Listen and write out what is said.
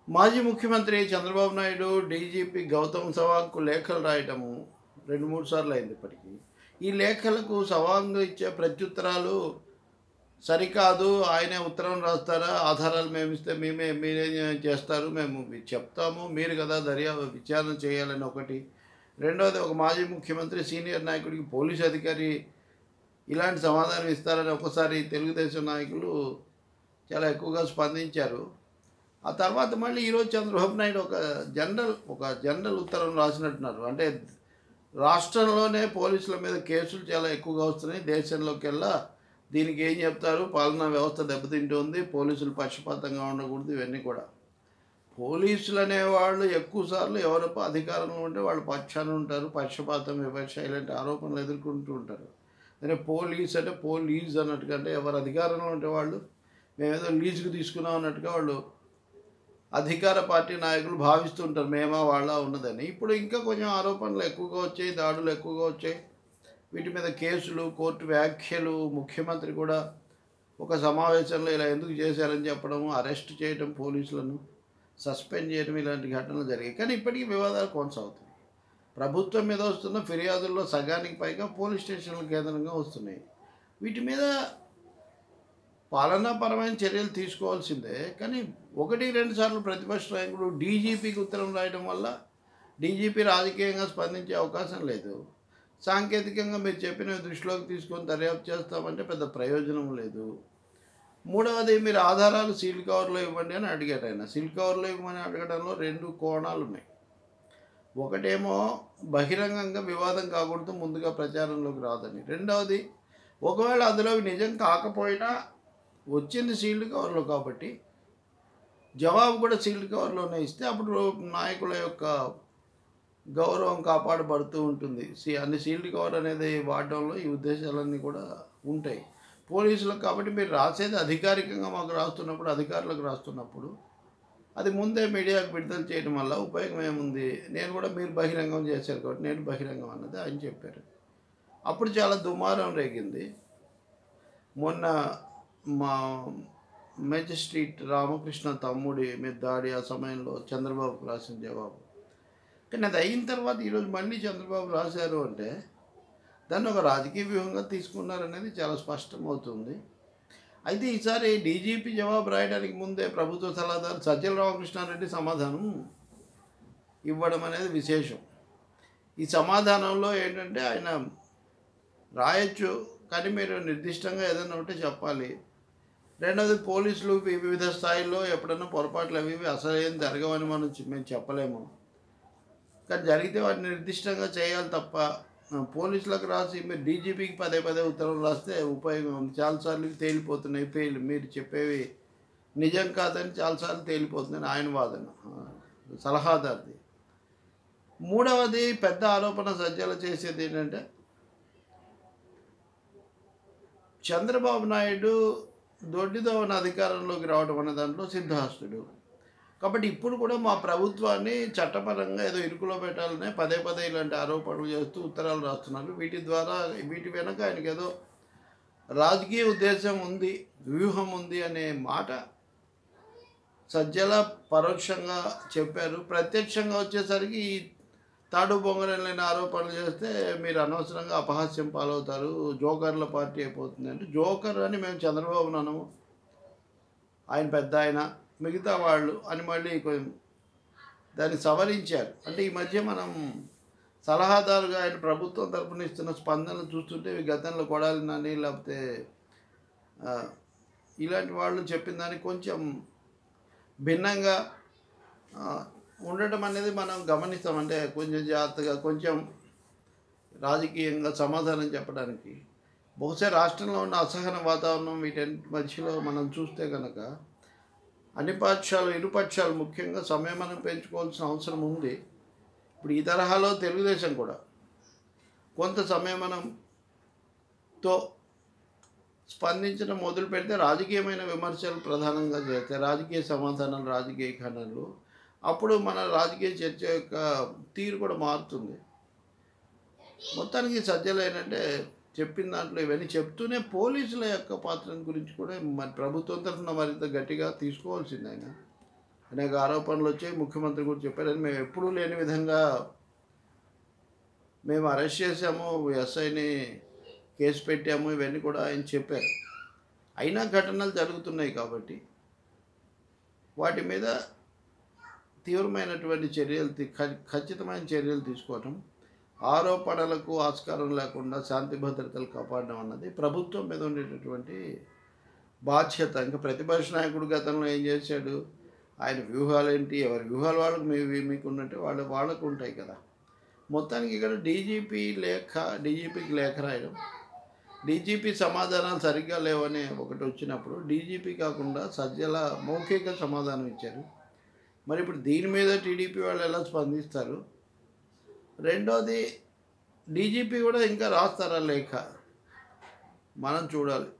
మాజీ ముఖ్యమంత్రి చంద్రబాబు నాయుడు డీజీపీ గౌతమ్ సవాంగ్కు లేఖలు రాయటము రెండు మూడు సార్లు అయింది ఇప్పటికీ ఈ లేఖలకు సవాంగ్ ఇచ్చే ప్రత్యుత్తరాలు సరికాదు ఆయనే ఉత్తరం రాస్తారా ఆధారాలు మేము ఇస్తే మేమే మీరే చేస్తారు మేము చెప్తాము మీరు కదా దర్యా విచారణ చేయాలని ఒకటి రెండవది ఒక మాజీ ముఖ్యమంత్రి సీనియర్ నాయకుడికి పోలీస్ అధికారి ఇలాంటి సమాధానం ఇస్తారని ఒకసారి తెలుగుదేశం నాయకులు చాలా ఎక్కువగా స్పందించారు ఆ తర్వాత మళ్ళీ ఈరోజు చంద్రబాబు నాయుడు ఒక జనరల్ ఒక జనరల్ ఉత్తరం రాసినట్టున్నారు అంటే రాష్ట్రంలోనే పోలీసుల మీద కేసులు చాలా ఎక్కువగా వస్తున్నాయి దేశంలోకెల్లా దీనికి ఏం చెప్తారు పాలనా వ్యవస్థ దెబ్బతింటుంది పోలీసులు పక్షపాతంగా ఉండకూడదు ఇవన్నీ కూడా పోలీసులు అనేవాళ్ళు ఎక్కువ సార్లు ఎవరు అధికారంలో ఉంటే వాళ్ళు పక్షాన ఉంటారు పక్షపాతం వివక్ష ఇలాంటి ఆరోపణలు ఎదుర్కొంటూ ఉంటారు అంటే పోలీస్ అంటే పోలీస్ అన్నట్టుగా అంటే ఎవరు అధికారంలో ఉంటే వాళ్ళు మేమేదో లీజుకు తీసుకున్నాం అన్నట్టుగా వాళ్ళు అధికార పార్టీ నాయకులు భావిస్తుంటారు మేమా వాళ్ళ ఉన్నదని ఇప్పుడు ఇంకా కొంచెం ఆరోపణలు ఎక్కువగా వచ్చాయి దాడులు ఎక్కువగా వచ్చాయి వీటి మీద కేసులు కోర్టు వ్యాఖ్యలు ముఖ్యమంత్రి కూడా ఒక సమావేశంలో ఇలా ఎందుకు చేశారని చెప్పడం అరెస్ట్ చేయడం పోలీసులను సస్పెండ్ చేయడం ఇలాంటి ఘటనలు జరిగాయి కానీ ఇప్పటికీ వివాదాలు కొనసాగుతున్నాయి ప్రభుత్వం మీద వస్తున్న ఫిర్యాదుల్లో సగానికి పైగా పోలీస్ స్టేషన్ల కేంద్రంగా వస్తున్నాయి వీటి మీద పాలనాపరమైన చర్యలు తీసుకోవాల్సిందే కానీ ఒకటి రెండు సార్లు ప్రతిపక్ష నాయకుడు డీజీపీకి ఉత్తరం రాయడం వల్ల డీజీపీ రాజకీయంగా స్పందించే అవకాశం లేదు సాంకేతికంగా మీరు చెప్పిన దృష్టిలోకి తీసుకొని దర్యాప్తు చేస్తామంటే పెద్ద ప్రయోజనం లేదు మూడవది మీరు ఆధారాలు సీల్ కవర్లో ఇవ్వండి అని అడిగారు ఆయన సీల్ కవర్లో ఇవ్వమని అడగడంలో రెండు కోణాలు ఉన్నాయి ఒకటేమో బహిరంగంగా వివాదం కాకూడదు ముందుగా ప్రచారంలోకి రాదని రెండవది ఒకవేళ అందులో నిజం కాకపోయినా వచ్చింది సీల్డ్ కవర్లో కాబట్టి జవాబు కూడా సీల్డ్ కవర్లోనే ఇస్తే అప్పుడు నాయకుల యొక్క గౌరవం కాపాడబడుతూ ఉంటుంది సి అన్ని సీల్డ్ కవర్ అనేది వాడడంలో ఈ ఉద్దేశాలన్నీ కూడా ఉంటాయి పోలీసులకు కాబట్టి మీరు రాసేది అధికారికంగా మాకు రాస్తున్నప్పుడు అధికారులకు రాస్తున్నప్పుడు అది ముందే మీడియాకు విడుదల చేయడం వల్ల ఉపయోగం ఏముంది నేను కూడా మీరు బహిరంగం చేశారు కాబట్టి నేను బహిరంగం అన్నది ఆయన చెప్పారు అప్పుడు చాలా దుమారం రేగింది మొన్న మా మెజిస్ట్రేట్ రామకృష్ణ తమ్ముడి మీద దాడి ఆ సమయంలో చంద్రబాబుకు రాసిన జవాబు కానీ అది అయిన తర్వాత ఈరోజు మళ్ళీ చంద్రబాబు రాశారు అంటే దాన్ని ఒక రాజకీయ వ్యూహంగా తీసుకున్నారనేది చాలా స్పష్టమవుతుంది అయితే ఈసారి డీజీపీ జవాబు రాయడానికి ముందే ప్రభుత్వ సలహాదారు సజ్జల రామకృష్ణారెడ్డి సమాధానం ఇవ్వడం అనేది విశేషం ఈ సమాధానంలో ఏంటంటే ఆయన రాయొచ్చు కానీ మీరు నిర్దిష్టంగా ఏదైనా ఉంటే చెప్పాలి రెండవది పోలీసులు వి- వివిధ స్థాయిల్లో ఎప్పుడైనా పొరపాట్లు అవి ఇవి అసలు ఏం జరగవని మనం చె- మేము చెప్పలేము కానీ జరిగితే వాటిని నిర్దిష్టంగా చేయాలి తప్ప ఆ, పోలీసులకు రాసి మీరు డీజీపీకి పదే పదే ఉత్తర్వులు రాస్తే ఉపయోగం ఉంది చాలాసార్లు ఇవి తేలిపోతున్నాయి ఫెయిల్ మీరు చెప్పేవి నిజం కాదని చాలాసార్లు తేలిపోతుందని ఆయన వాదన ఆ, సలహాదారుది మూడవది పెద్ద ఆరోపణ సజ్జలు చేసేది ఏంటంటే చంద్రబాబు నాయుడు దొడ్డిదోవన అధికారంలోకి రావడం అనే దాంట్లో సిద్ధాస్తుడు కాబట్టి ఇప్పుడు కూడా మా ప్రభుత్వాన్ని చట్టపరంగా ఏదో ఇరుకులో పెట్టాలనే పదే పదే ఇలాంటి ఆరోపణలు చేస్తూ ఉత్తరాలు రాస్తున్నారు వీటి ద్వారా వీటి వెనక ఆయనకి ఏదో రాజకీయ ఉద్దేశం ఉంది వ్యూహం ఉంది అనే మాట సజ్జల పరోక్షంగా చెప్పారు ప్రత్యక్షంగా వచ్చేసరికి ఈ తాడు బొంగరం లేని ఆరోపణలు చేస్తే మీరు అనవసరంగా అపహాస్యం పాలవుతారు జోకర్ల పార్టీ అయిపోతుంది అంటే జోకర్ అని మేము చంద్రబాబును అనము ఆయన పెద్ద ఆయన మిగతా వాళ్ళు అని మళ్ళీ కొంచెం దాన్ని సవరించారు అంటే ఈ మధ్య మనం సలహాదారుగా ఆయన ప్రభుత్వం తరపున ఇస్తున్న స్పందనలు చూస్తుంటే ఇవి గతంలో కొడాలినని లేకపోతే ఆ, ఇలాంటి వాళ్ళు చెప్పిన దానికి కొంచెం భిన్నంగా ఆ, ఉండటం అనేది మనం గమనిస్తాం అంటే కొంచెం జాగ్రత్తగా కొంచెం రాజకీయంగా సమాధానం చెప్పడానికి బహుశా రాష్ట్రంలో ఉన్న అసహన వాతావరణం వీటన్నిటి మధ్యలో మనం చూస్తే కనుక అన్ని పక్షాలు ఇరు పక్షాలు ముఖ్యంగా సంయమనం పెంచుకోవాల్సిన అవసరం ఉంది ఇప్పుడు ఈ తరహాలో తెలుగుదేశం కూడా కొంత సంయమనంతో స్పందించడం మొదలు పెడితే రాజకీయమైన విమర్శలు ప్రధానంగా చేస్తాయి రాజకీయ సమాధానాలు రాజకీయ ఖండనలు అప్పుడు మన రాజకీయ చర్చ యొక్క తీరు కూడా మారుతుంది మొత్తానికి సజ్జలు ఏంటంటే చెప్పిన దాంట్లో ఇవన్నీ చెప్తూనే పోలీసుల యొక్క పాత్ర గురించి కూడా మరి ప్రభుత్వం తరఫున మరింత గట్టిగా తీసుకోవాల్సింది ఆయన అనేక ఆరోపణలు వచ్చాయి ముఖ్యమంత్రి కూడా చెప్పారని మేము ఎప్పుడూ లేని విధంగా మేము అరెస్ట్ చేసాము ఎస్ఐని కేసు పెట్టాము ఇవన్నీ కూడా ఆయన చెప్పారు అయినా ఘటనలు జరుగుతున్నాయి కాబట్టి వాటి మీద తీవ్రమైనటువంటి చర్యలు తీ- ఖ- ఖచ్చితమైన చర్యలు తీసుకోవటం ఆరోపణలకు ఆస్కారం లేకుండా శాంతి భద్రతలు కాపాడడం అన్నది ప్రభుత్వం మీద ఉండేటటువంటి బాధ్యత ఇంకా ప్రతిపక్ష నాయకుడు గతంలో ఏం చేశాడు ఆయన వ్యూహాలు ఏంటి ఎవరి వ్యూహాలు వాళ్ళకు మీ మీకు ఉన్నట్టు వాళ్ళ వాళ్ళకు ఉంటాయి కదా మొత్తానికి ఇక్కడ డీజీపీ లేఖ డీజీపీకి లేఖ రాయడం డీజీపీ సమాధానాలు సరిగ్గా లేవని ఒకటి వచ్చినప్పుడు డీజీపీ కాకుండా సజ్జల మౌఖిక సమాధానం ఇచ్చారు మరి ఇప్పుడు దీని మీద టీడీపీ వాళ్ళు ఎలా స్పందిస్తారు రెండోది డీజీపీ కూడా ఇంకా రాస్తారా లేఖ మనం చూడాలి